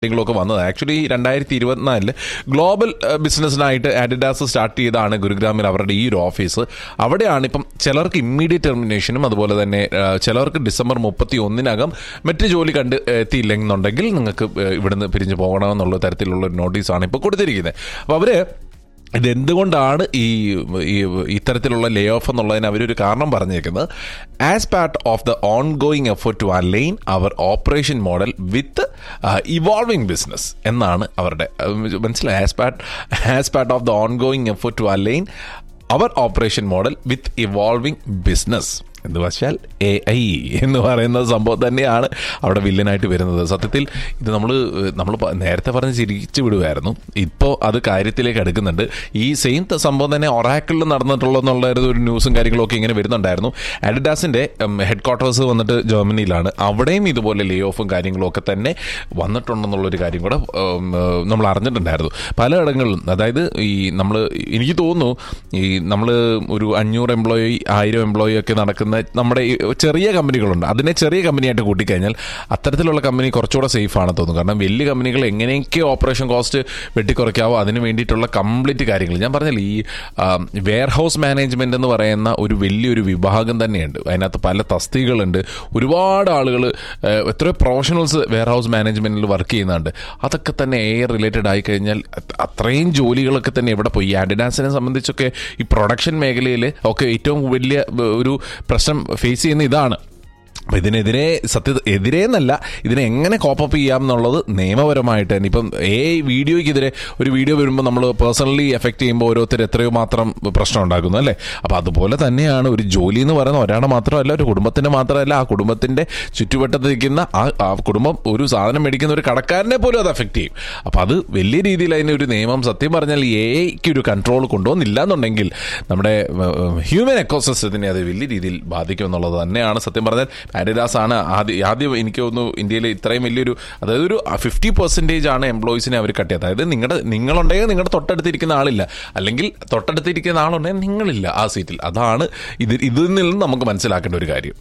കാര്യങ്ങളൊക്കെ വന്നത് ആക്ച്വലി രണ്ടായിരത്തി ഇരുപത്തിനാലില് ഗ്ലോബൽ ബിസിനസ്സിനായിട്ട് അഡിഡാസ് സ്റ്റാർട്ട് ചെയ്താണ് ഗുരുഗ്രാമിൽ അവരുടെ ഈ ഒരു ഓഫീസ് അവിടെയാണ് ഇപ്പം ചിലർക്ക് ഇമ്മീഡിയറ്റ് ടെർമിനേഷനും അതുപോലെ തന്നെ ആ, ചിലർക്ക് ഡിസംബർ മുപ്പത്തി ഒന്നിനകം മറ്റ് ജോലി കണ്ട് എത്തിയില്ലെന്നുണ്ടെങ്കിൽ നിങ്ങൾക്ക് ആ, ഇവിടുന്ന് പിരിഞ്ഞു പോകണമെന്നുള്ള തരത്തിലുള്ള ഒരു നോട്ടീസാണ് ഇപ്പോൾ കൊടുത്തിരിക്കുന്നത് അപ്പോൾ അവർ ഇതെന്തുകൊണ്ടാണ് ഈ ഈ ഇത്തരത്തിലുള്ള ലേ ഓഫ് എന്നുള്ളതിന് അവരൊരു കാരണം പറഞ്ഞേക്കുന്നത് as part of the ongoing effort to align our operation model with evolving business എന്നാണ് അവരുടെ അഹ് മനസ്സിലായി as part as part of the ongoing effort to align our operation model with evolving business എന്ന് വെച്ചാൽ A I എന്ന് പറയുന്ന സംഭവം തന്നെയാണ് അവിടെ വില്ലനായിട്ട് വരുന്നത് സത്യത്തിൽ ഇത് നമ്മൾ നമ്മൾ നേരത്തെ പറഞ്ഞ് ചിരിച്ചു വിടുമായിരുന്നു ഇപ്പോൾ അത് കാര്യത്തിലേക്ക് അടുക്കുന്നുണ്ട് ഈ സെയിം സംഭവം തന്നെ ഒറാക്കിളിൽ നടന്നിട്ടുള്ള എന്നുള്ള ഒരു ന്യൂസും കാര്യങ്ങളൊക്കെ ഇങ്ങനെ വരുന്നുണ്ടായിരുന്നു അഡിഡാസിൻ്റെ ഹെഡ് ക്വാർട്ടേഴ്സ് വന്നിട്ട് ജർമ്മനിയിലാണ് അവിടെയും ഇതുപോലെ ലേ ഓഫും കാര്യങ്ങളും ഒക്കെ തന്നെ വന്നിട്ടുണ്ടെന്നുള്ളൊരു കാര്യം കൂടെ ഉം, ഏഹ്, നമ്മൾ അറിഞ്ഞിട്ടുണ്ടായിരുന്നു പലയിടങ്ങളിലും അതായത് ഈ നമ്മൾ എനിക്ക് തോന്നുന്നു ഈ നമ്മൾ ഒരു അഞ്ഞൂറ് എംപ്ലോയി ആയിരം എംപ്ലോയി ഒക്കെ നടക്കുന്ന നമ്മുടെ ഈ ചെറിയ കമ്പനികളുണ്ട് അതിനെ ചെറിയ കമ്പനിയായിട്ട് കൂട്ടിക്കഴിഞ്ഞാൽ അത്തരത്തിലുള്ള കമ്പനി കുറച്ചുകൂടെ സേഫ് ആണ് തോന്നുന്നു കാരണം വലിയ കമ്പനികൾ എങ്ങനെയൊക്കെ ഓപ്പറേഷൻ കോസ്റ്റ് വെട്ടിക്കുറയ്ക്കാവോ അതിന് വേണ്ടിയിട്ടുള്ള കംപ്ലീറ്റ് കാര്യങ്ങൾ ഞാൻ പറഞ്ഞില്ല ഈ വെയർ ഹൗസ് മാനേജ്മെന്റ് എന്ന് പറയുന്ന ഒരു വലിയൊരു വിഭാഗം തന്നെയുണ്ട് അതിനകത്ത് പല തസ്തികകളുണ്ട് ഒരുപാട് ആളുകൾ എത്രയോ പ്രൊഫഷണൽസ് വെയർ ഹൗസ് മാനേജ്മെന്റിൽ വർക്ക് ചെയ്യുന്നുണ്ട് അതൊക്കെ തന്നെ എയർ റിലേറ്റഡ് ആയി കഴിഞ്ഞാൽ അത് അത്രയും ജോലികളൊക്കെ തന്നെ എവിടെ പോയി ഈ ആഡിഡാസിനെ സംബന്ധിച്ചൊക്കെ ഈ പ്രൊഡക്ഷൻ മേഖലയിൽ ഒക്കെ ഏറ്റവും വലിയ ഏഹ്, ഒരു പ്രശ്നം ഫേസ് ചെയ്യുന്ന ഇതാണ് അപ്പം ഇതിനെതിരെ സത്യ എതിരെ എന്നല്ല ഇതിനെ എങ്ങനെ കോപ്പപ്പ് ചെയ്യാം എന്നുള്ളത് നിയമപരമായിട്ട് തന്നെ ഇപ്പം ഏ വീഡിയോയ്ക്കെതിരെ ഒരു വീഡിയോ വരുമ്പോൾ നമ്മൾ പേഴ്സണലി എഫക്ട് ചെയ്യുമ്പോൾ ഓരോരുത്തർ എത്രയോ മാത്രം പ്രശ്നം ഉണ്ടാക്കുന്നു അല്ലേ അപ്പോൾ അതുപോലെ തന്നെയാണ് ഒരു ജോലി എന്ന് പറയുന്ന ഒരാളെ മാത്രമല്ല ഒരു കുടുംബത്തിന് മാത്രമല്ല ആ കുടുംബത്തിൻ്റെ ചുറ്റുവട്ടത്ത് നിൽക്കുന്ന ആ ആ കുടുംബം ഒരു സാധനം മേടിക്കുന്ന ഒരു കടക്കാരനെ പോലും അത് എഫക്ട് ചെയ്യും അപ്പോൾ അത് വലിയ രീതിയിൽ അതിനൊരു നിയമം സത്യം പറഞ്ഞാൽ എക്ക് ഒരു കൺട്രോൾ കൊണ്ടുവന്നില്ല എന്നുണ്ടെങ്കിൽ നമ്മുടെ ഹ്യൂമൻ എക്കോസിസ്റ്റത്തിനെ അത് വലിയ രീതിയിൽ ബാധിക്കും എന്നുള്ളത് തന്നെയാണ് സത്യം പറഞ്ഞാൽ ആഡിഡാസ് ആണ് ആദ്യം ആദ്യം എനിക്ക് തോന്നുന്നു ഇന്ത്യയിൽ ഇത്രയും വലിയൊരു അതായത് ഒരു ഫിഫ്റ്റി പെർസെൻറ്റേജ് ആണ് എംപ്ലോയീസിനെ അവർ കട്ട് ചെയ്തത് അതായത് നിങ്ങളുടെ നിങ്ങളുണ്ടെങ്കിൽ നിങ്ങളുടെ തൊട്ടടുത്തിരിക്കുന്ന ആളില്ല അല്ലെങ്കിൽ തൊട്ടടുത്തിരിക്കുന്ന ആളുണ്ടെങ്കിൽ നിങ്ങളില്ല ആ സീറ്റിൽ അതാണ് ഇത് ഇതിൽ നിന്ന് നമുക്ക് മനസ്സിലാക്കേണ്ട ഒരു കാര്യം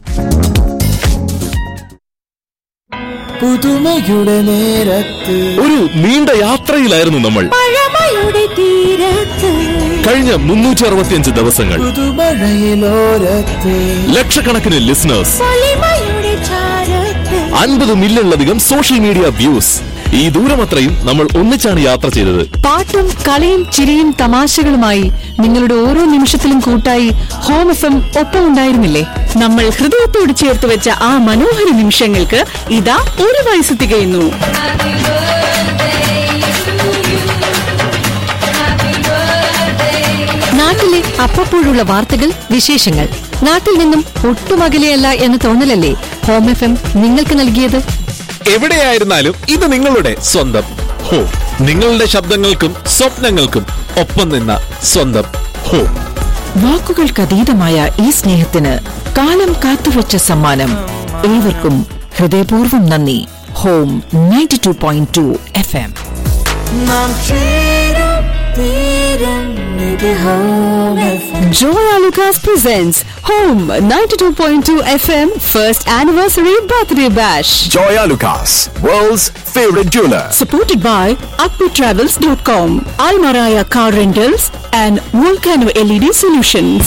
പുതുമയുടെ നേരത്ത് ഒരു നീണ്ട യാത്രയിലായിരുന്നു നമ്മൾ പഴമയുടെ തീരത്ത് കഴിഞ്ഞ മുന്നൂറ്റി അറുപത്തിയഞ്ച് ദിവസങ്ങൾ പുതുമഴയിലോരത്ത് ലക്ഷക്കണക്കിന് ലിസണേഴ്സ് പൊലിമയുടെ ചാരത്ത് അൻപത് മില്യണിലധികം സോഷ്യൽ മീഡിയ വ്യൂസ് ഈ ദൂരമത്രയും നമ്മൾ ഒന്നിച്ചാണ് യാത്ര ചെയ്തത് പാട്ടും കളിയും ചിരിയും തമാശകളുമായി നിങ്ങളുടെ ഓരോ നിമിഷത്തിലും കൂട്ടായി ഹോം എഫ് എം ഒപ്പം ഉണ്ടായിരുന്നില്ലേ നമ്മൾ ഹൃദയത്തോട് ചേർത്ത് വെച്ച ആ മനോഹര നിമിഷങ്ങൾക്ക് ഇതാ ഒരു വയസ്സ് തികയുന്നു നാട്ടിലെ അപ്പപ്പോഴുള്ള വാർത്തകൾ വിശേഷങ്ങൾ നാട്ടിൽ നിന്നും ഒട്ടും അകലെയല്ല എന്ന തോന്നലല്ലേ ഹോം എഫ് എം നിങ്ങൾക്ക് നൽകിയത് എവിടെയായിരുന്നാലും ഇത് നിങ്ങളുടെ സ്വന്തം ഹോ നിങ്ങളുടെ ശബ്ദങ്ങൾക്കും സ്വപ്നങ്ങൾക്കും ഒപ്പം നിന്ന സ്വന്തം ഹോ വാക്കുകൾക്കതീതമായ ഈ സ്നേഹത്തിന് കാലം കാത്തുവച്ച സമ്മാനം ഏവർക്കും ഹൃദയപൂർവ്വം നന്ദി home ninety two point two F M നാം ചേരും തീരും ഇത് home FM. Joya Lucas presents Home 92.2 FM First Anniversary Birthday Bash. Joya Lucas, world's favorite jeweler. Supported by AkpiTravels.com, Almaraya Car Rentals, and Volcano LED Solutions.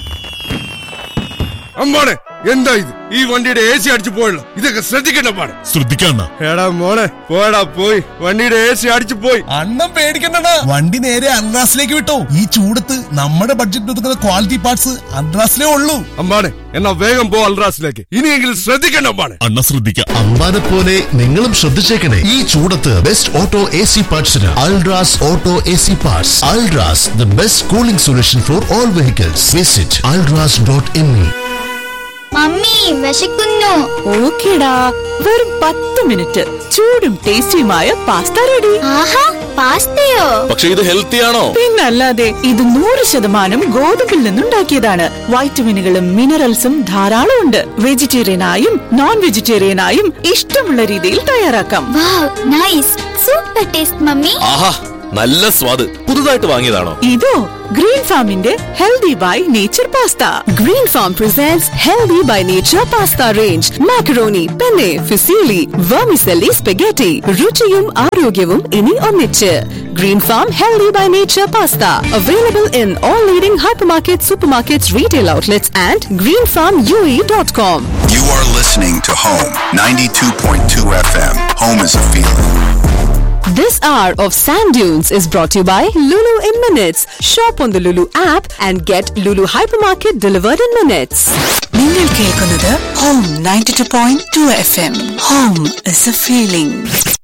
അമ്മാണെ എന്താ ഇത് ഈ വണ്ടിയുടെ A C അടിച്ചു പോയല്ലോ ഇതൊക്കെ ശ്രദ്ധിക്കണ്ട പാടെ ശ്രദ്ധിക്കണ്ട എടാ മോളെ പോടാ പോയി വണ്ടിയുടെ എ സി അടിച്ചു പോയി അണ്ണം പേടിക്കണ്ടടാ വണ്ടി നേരെ അൺറാസിലേക്ക് വിട്ടോ ഈ ചൂടത്ത് നമ്മുടെ ബഡ്ജറ്റ് ഒതുക്കുന്ന ക്വാളിറ്റി പാർട്സ് അൺറാസിലേ ഉള്ളൂ അമ്മാണെ എന്നാ വേഗം പോ അൽറാസിലേക്ക് ഇനിയെങ്കിലും ശ്രദ്ധിക്കണ്ട അമ്മാണെ അണ്ണ ശ്രദ്ധിക്കാം അമ്പാനെ പോലെ നിങ്ങളും ശ്രദ്ധിച്ചേക്കണേ ഈ ചൂടത്ത് ബെസ്റ്റ് ഓട്ടോ എ സി പാർട്സിന് Ultras auto A C parts Ultras the best cooling solution for all vehicles visit Ultras dot in mummy വിശക്കുന്നു ഓക്കേടാ വെറും പത്ത് മിനിറ്റ് ചൂടും ടേസ്റ്റിയുമായ പാസ്ത റെഡി ആഹാ പാസ്തയോ പക്ഷെ ഇത് ഹെൽത്തി ആണോ പിന്നല്ലാതെ ഇത് നൂറ് ശതമാനം ഗോതമ്പിൽ നിന്നുണ്ടാക്കിയതാണ് വൈറ്റമിനുകളും മിനറൽസും ധാരാളം ഉണ്ട് വെജിറ്റേറിയനായും നോൺ വെജിറ്റേറിയനായും ഇഷ്ടമുള്ള രീതിയിൽ തയ്യാറാക്കാം wow nice super taste mummy ആഹാ നല്ല സ്വാദ് പുതുതായിട്ട് വാങ്ങിയതാണോ ഇതോ ഗ്രീൻ ഫാമിന്റെ healthy by nature pasta Green Farm presents healthy by nature pasta range macaroni penne fusilli vermicelli spaghetti രുചിയും ആരോഗ്യവും ഇനി ഒന്നിച്ച് Green Farm healthy by nature pasta available in all leading hyper market super market retail outlets and Green Farm U E dot com You are listening to Home 92.2 FM. Home is a feeling. This hour of Sand Dunes is brought to you by Lulu in Minutes. Shop on the Lulu app and get Lulu Hypermarket delivered in minutes. നിങ്ങൾ കേൾക്കുന്നത് home ninety two point two F M home is a feeling